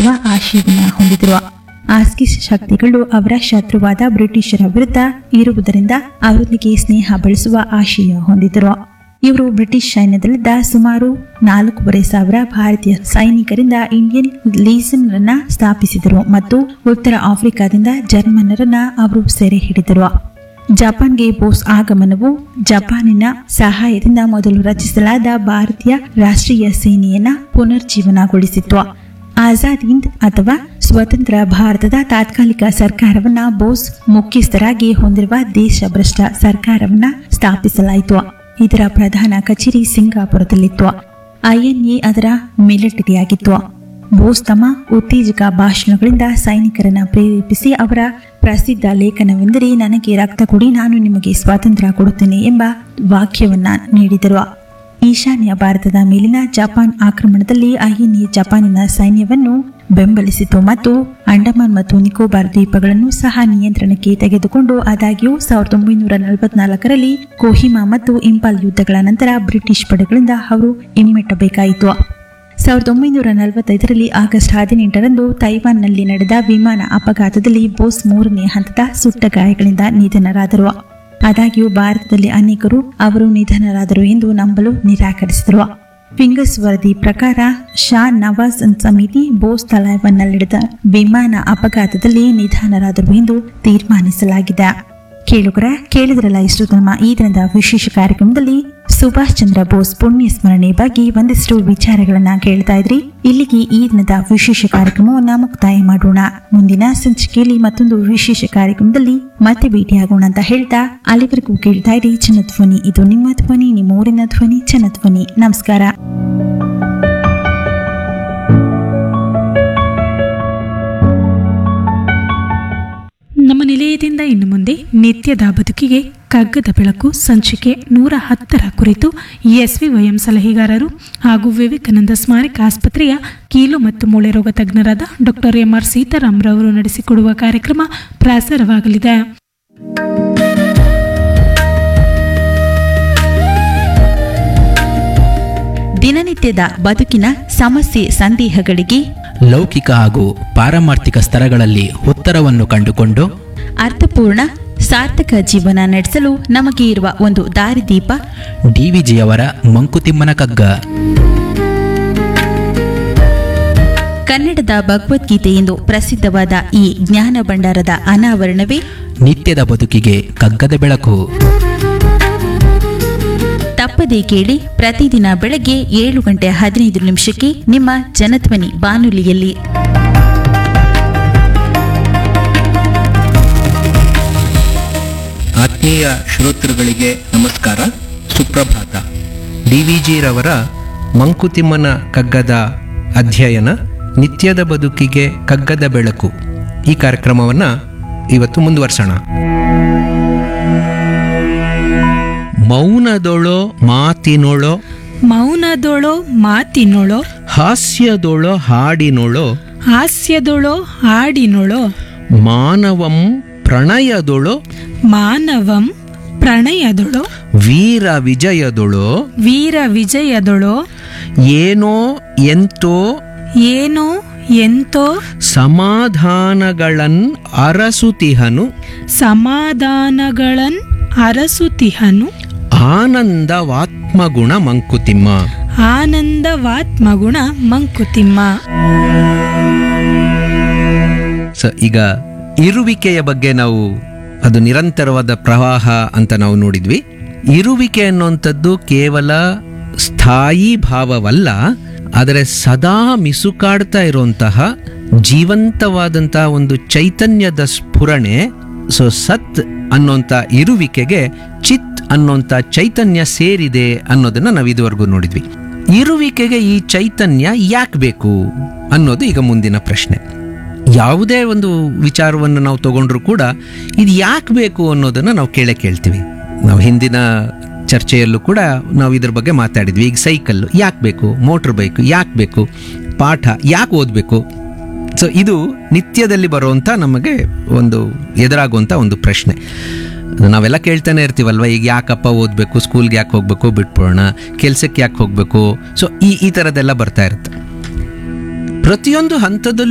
ಬೆಂಬಲಿಸುವ ಆಶಯವನ್ನ ಹೊಂದಿದ್ರು ಆಸ್ಕಿಸ್ ಶಕ್ತಿಗಳು ಅವರ ಶತ್ರುವಾದ ಬ್ರಿಟಿಷರ ವಿರುದ್ಧ ಇರುವುದರಿಂದ ಅವರೊಂದಿಗೆ ಸ್ನೇಹ ಬೆಳೆಸುವ ಆಶಯ ಹೊಂದಿದ್ರು ಇವರು ಬ್ರಿಟಿಷ್ ಸೈನ್ಯದಲ್ಲಿದ್ದ ಸುಮಾರು ನಾಲ್ಕೂವರೆ ಸಾವಿರ ಭಾರತೀಯ ಸೈನಿಕರಿಂದ ಇಂಡಿಯನ್ ಲೀಸನ್ ರನ್ನ ಸ್ಥಾಪಿಸಿದರು ಮತ್ತು ಉತ್ತರ ಆಫ್ರಿಕಾದಿಂದ ಜರ್ಮನ್ನರನ್ನ ಅವರು ಸೆರೆ ಹಿಡಿದರು ಜಪಾನ್ಗೆ ಬೋಸ್ ಆಗಮನವು ಜಪಾನಿನ ಸಹಾಯದಿಂದ ಮೊದಲು ರಚಿಸಲಾದ ಭಾರತೀಯ ರಾಷ್ಟ್ರೀಯ ಸೇನೆಯನ್ನ ಪುನರ್ಜೀವನಗೊಳಿಸಿತ್ತು ಆಜಾದ್ ಹಿಂದ್ ಅಥವಾ ಸ್ವತಂತ್ರ ಭಾರತದ ತಾತ್ಕಾಲಿಕ ಸರ್ಕಾರವನ್ನ ಬೋಸ್ ಮುಖ್ಯಸ್ಥರಾಗಿ ಹೊಂದಿರುವ ದೇಶಭ್ರಷ್ಟ ಸರ್ಕಾರವನ್ನ ಸ್ಥಾಪಿಸಲಾಯಿತು ಇದರ ಪ್ರಧಾನ ಕಚೇರಿ ಸಿಂಗಾಪುರದಲ್ಲಿತ್ತು ಐಎನ್ಎ ಅದರ ಮಿಲಿಟರಿಯಾಗಿತ್ತು ಬೋಸ್ ತಮ್ಮ ಉತ್ತೇಜಕ ಭಾಷಣಗಳಿಂದ ಸೈನಿಕರನ್ನ ಪ್ರೇರೇಪಿಸಿ ಅವರ ಪ್ರಸಿದ್ಧ ಲೇಖನವೆಂದರೆ ನನಗೆ ರಕ್ತ ಕೊಡಿ ನಾನು ನಿಮಗೆ ಸ್ವಾತಂತ್ರ್ಯ ಕೊಡುತ್ತೇನೆ ಎಂಬ ವಾಕ್ಯವನ್ನ ನೀಡಿದರು ಈಶಾನ್ಯ ಭಾರತದ ಮೇಲಿನ ಜಪಾನ್ ಆಕ್ರಮಣದಲ್ಲಿ ಐಎನ್ಎ ಜಪಾನಿನ ಸೈನ್ಯವನ್ನು ಬೆಂಬಲಿಸಿತು ಮತ್ತು ಅಂಡಮಾನ್ ಮತ್ತು ನಿಕೋಬಾರ್ ದ್ವೀಪಗಳನ್ನು ಸಹ ನಿಯಂತ್ರಣಕ್ಕೆ ತೆಗೆದುಕೊಂಡು ಆದಾಗ್ಯೂ ಸಾವಿರದ ಒಂಬೈನೂರ ನಲವತ್ನಾಲ್ಕರಲ್ಲಿ ಕೋಹಿಮಾ ಮತ್ತು ಇಂಪಾಲ್ ಯುದ್ಧಗಳ ನಂತರ ಬ್ರಿಟಿಷ್ ಪಡೆಗಳಿಂದ ಅವರು ಹಿಮ್ಮೆಟ್ಟಬೇಕಾಯಿತು ಸಾವಿರದ ಒಂಬೈನೂರ ನಲವತ್ತೈದರಲ್ಲಿ ಆಗಸ್ಟ್ ಹದಿನೆಂಟರಂದು ತೈವಾನ್ನಲ್ಲಿ ನಡೆದ ವಿಮಾನ ಅಪಘಾತದಲ್ಲಿ ಬೋಸ್ ಮೂರನೇ ಹಂತದ ಸುಟ್ಟ ಗಾಯಗಳಿಂದ ನಿಧನರಾದರು ಆದಾಗ್ಯೂ ಭಾರತದಲ್ಲಿ ಅನೇಕರು ಅವರು ನಿಧನರಾದರು ಎಂದು ನಂಬಲು ನಿರಾಕರಿಸಿದರು ಫಿಂಗರ್ಸ್ ವರದಿ ಪ್ರಕಾರ ಶಾ ನವಾಜ್ ಸಮಿತಿ ಬೋಸ್ ತಲೈವನ್ನಲ್ಲಿಡಿದ ವಿಮಾನ ಅಪಘಾತದಲ್ಲಿ ನಿಧನರಾದರು ಎಂದು ತೀರ್ಮಾನಿಸಲಾಗಿದೆ ಕೇಳುಗರ ಕೇಳಿದ್ರಲ್ಲ ಇಷ್ಟು ನಮ್ಮ ಈ ದಿನದ ವಿಶೇಷ ಕಾರ್ಯಕ್ರಮದಲ್ಲಿ ಸುಭಾಷ್ ಚಂದ್ರ ಬೋಸ್ ಪುಣ್ಯ ಸ್ಮರಣೆ ಬಗ್ಗೆ ಒಂದಿಷ್ಟು ವಿಚಾರಗಳನ್ನ ಕೇಳ್ತಾ ಇದ್ರಿ ಇಲ್ಲಿಗೆ ಈ ದಿನದ ವಿಶೇಷ ಕಾರ್ಯಕ್ರಮವನ್ನ ಮುಕ್ತಾಯ ಮಾಡೋಣ ಮುಂದಿನ ಸಂಚಿಕೆಯಲ್ಲಿ ಮತ್ತೊಂದು ವಿಶೇಷ ಕಾರ್ಯಕ್ರಮದಲ್ಲಿ ಮತ್ತೆ ಭೇಟಿಯಾಗೋಣ ಅಂತ ಹೇಳ್ತಾ ಅಲ್ಲಿವರೆಗೂ ಕೇಳ್ತಾ ಇರಿ ಜನಧ್ವನಿ ಇದು ನಿಮ್ಮ ಧ್ವನಿ ನಿಮ್ಮ ಊರಿನ ಧ್ವನಿ ಜನಧ್ವನಿ ನಮಸ್ಕಾರ ನಮ್ಮ ನಿಲಯದಿಂದ ಇನ್ನು ಮುಂದೆ ನಿತ್ಯದ ಬದುಕಿಗೆ ಕಗ್ಗದ ಬೆಳಕು ಸಂಚಿಕೆ ನೂರ ಹತ್ತರ ಕುರಿತು ಎಸ್ವಿ ವೈಎಂ ಸಲಹೆಗಾರರು ಹಾಗೂ ವಿವೇಕಾನಂದ ಸ್ಮಾರಕ ಆಸ್ಪತ್ರೆಯ ಕೀಲು ಮತ್ತು ಮೂಳೆ ರೋಗ ತಜ್ಞರಾದ ಡಾಕ್ಟರ್ ಎಂಆರ್ ಸೀತಾರಾಮ್ ರವರು ನಡೆಸಿಕೊಡುವ ಕಾರ್ಯಕ್ರಮ ಪ್ರಸಾರವಾಗಲಿದೆ ದಿನನಿತ್ಯದ ಬದುಕಿನ ಸಮಸ್ಯೆ ಸಂದೇಹಗಳಿಗೆ ಲೌಕಿಕ ಹಾಗೂ ಪಾರಮಾರ್ಥಿಕ ಸ್ತರಗಳಲ್ಲಿ ಉತ್ತರವನ್ನು ಕಂಡುಕೊಂಡು ಅರ್ಥಪೂರ್ಣ ಸಾರ್ಥಕ ಜೀವನ ನಡೆಸಲು ನಮಗೆ ಇರುವ ಒಂದು ದಾರಿದೀಪ ಡಿವಿಜಿಯವರ ಮಂಕುತಿಮ್ಮನ ಕಗ್ಗ ಕನ್ನಡದ ಭಗವದ್ಗೀತೆ ಎಂದು ಪ್ರಸಿದ್ಧವಾದ ಈ ಜ್ಞಾನ ಭಂಡಾರದ ಅನಾವರಣವೇ ನಿತ್ಯದ ಬದುಕಿಗೆ ಕಗ್ಗದ ಬೆಳಕು ತಪ್ಪದೇ ಕೇಳಿ ಪ್ರತಿದಿನ ಬೆಳಗ್ಗೆ ಏಳು ಗಂಟೆ ಹದಿನೈದು ನಿಮಿಷಕ್ಕೆ ನಿಮ್ಮ ಜನಧ್ವನಿ ಬಾನುಲಿಯಲ್ಲಿ ಆತ್ಮೀಯ ಶ್ರೋತೃಗಳಿಗೆ ನಮಸ್ಕಾರ ಸುಪ್ರಭಾತ ಡಿವಿಜಿರವರ ಮಂಕುತಿಮ್ಮನ ಕಗ್ಗದ ಅಧ್ಯಯನ ನಿತ್ಯದ ಬದುಕಿಗೆ ಕಗ್ಗದ ಬೆಳಕು ಈ ಕಾರ್ಯಕ್ರಮವನ್ನು ಇವತ್ತು ಮುಂದುವರ್ಸೋಣ ಮೌನದೊಳೋ ಮಾತಿನೊಳೋ ಮೌನದೊಳೋ ಮಾತಿನೊಳೋ ಹಾಸ್ಯದೊಳೋ ಹಾಡಿನೊಳೋ ಹಾಸ್ಯದೊಳೋ ಹಾಡಿನೊಳೋ ಮಾನವಂ ಪ್ರಣಯದೊಳೋ ಮಾನವಂ ಪ್ರಣಯದೊಳೋ ವೀರ ವಿಜಯದೊಳೋ ವೀರ ವಿಜಯದೊಳೋ ಏನೋ ಎಂತೋ ಏನೋ ಎಂತೋ ಸಮಾಧಾನಗಳನ್ ಅರಸುತಿಹನು ಸಮಾಧಾನಗಳನ್ ಅರಸುತಿಹನು ಆನಂದವಾತ್ಮಗುಣ ಮಂಕುತಿಮ್ಮ ಆನಂದವಾತ್ಮಗುಣ ಮಂಕುತಿಮ್ಮ ಸ ಈಗ ಇರುವಿಕೆಯ ಬಗ್ಗೆ ನಾವು ಅದು ನಿರಂತರವಾದ ಪ್ರವಾಹ ಅಂತ ನಾವು ನೋಡಿದ್ವಿ ಇರುವಿಕೆ ಅನ್ನುವಂಥದ್ದು ಕೇವಲ ಸ್ಥಾಯಿ ಭಾವವಲ್ಲ ಆದರೆ ಸದಾ ಮಿಸುಕಾಡ್ತಾ ಇರುವಂತಹ ಜೀವಂತವಾದಂತಹ ಒಂದು ಚೈತನ್ಯದ ಸ್ಫುರಣೆ ಸೊ ಸತ್ ಅನ್ನೋಂಥ ಇರುವಿಕೆಗೆ ಚಿತ್ ಅನ್ನೋಂಥ ಚೈತನ್ಯ ಸೇರಿದೆ ಅನ್ನೋದನ್ನ ನಾವು ಇದುವರೆಗೂ ನೋಡಿದ್ವಿ ಇರುವಿಕೆಗೆ ಈ ಚೈತನ್ಯ ಯಾಕೆ ಬೇಕು ಅನ್ನೋದು ಈಗ ಮುಂದಿನ ಪ್ರಶ್ನೆ ಯಾವುದೇ ಒಂದು ವಿಚಾರವನ್ನು ನಾವು ತಗೊಂಡ್ರು ಕೂಡ ಇದು ಯಾಕೆ ಬೇಕು ಅನ್ನೋದನ್ನು ನಾವು ಕೇಳೇ ಕೇಳ್ತೀವಿ ನಾವು ಹಿಂದಿನ ಚರ್ಚೆಯಲ್ಲೂ ಕೂಡ ನಾವು ಇದ್ರ ಬಗ್ಗೆ ಮಾತಾಡಿದ್ವಿ ಈಗ ಸೈಕಲ್ ಯಾಕೆ ಬೇಕು ಮೋಟ್ರ್ ಬೈಕ್ ಯಾಕೆ ಬೇಕು ಪಾಠ ಯಾಕೆ ಓದಬೇಕು ಸೊ ಇದು ನಿತ್ಯದಲ್ಲಿ ಬರುವಂಥ ನಮಗೆ ಒಂದು ಎದುರಾಗುವಂಥ ಒಂದು ಪ್ರಶ್ನೆ ನಾವೆಲ್ಲ ಕೇಳ್ತಾನೆ ಇರ್ತೀವಲ್ವ ಈಗ ಯಾಕಪ್ಪ ಓದಬೇಕು ಸ್ಕೂಲ್ಗೆ ಯಾಕೆ ಹೋಗಬೇಕು ಬಿಟ್ಬಿಡೋಣ ಕೆಲ್ಸಕ್ಕೆ ಯಾಕೆ ಹೋಗಬೇಕು ಸೊ ಈ ಈ ಥರದ್ದೆಲ್ಲ ಬರ್ತಾ ಇರುತ್ತೆ ಪ್ರತಿಯೊಂದು ಹಂತದಲ್ಲೂ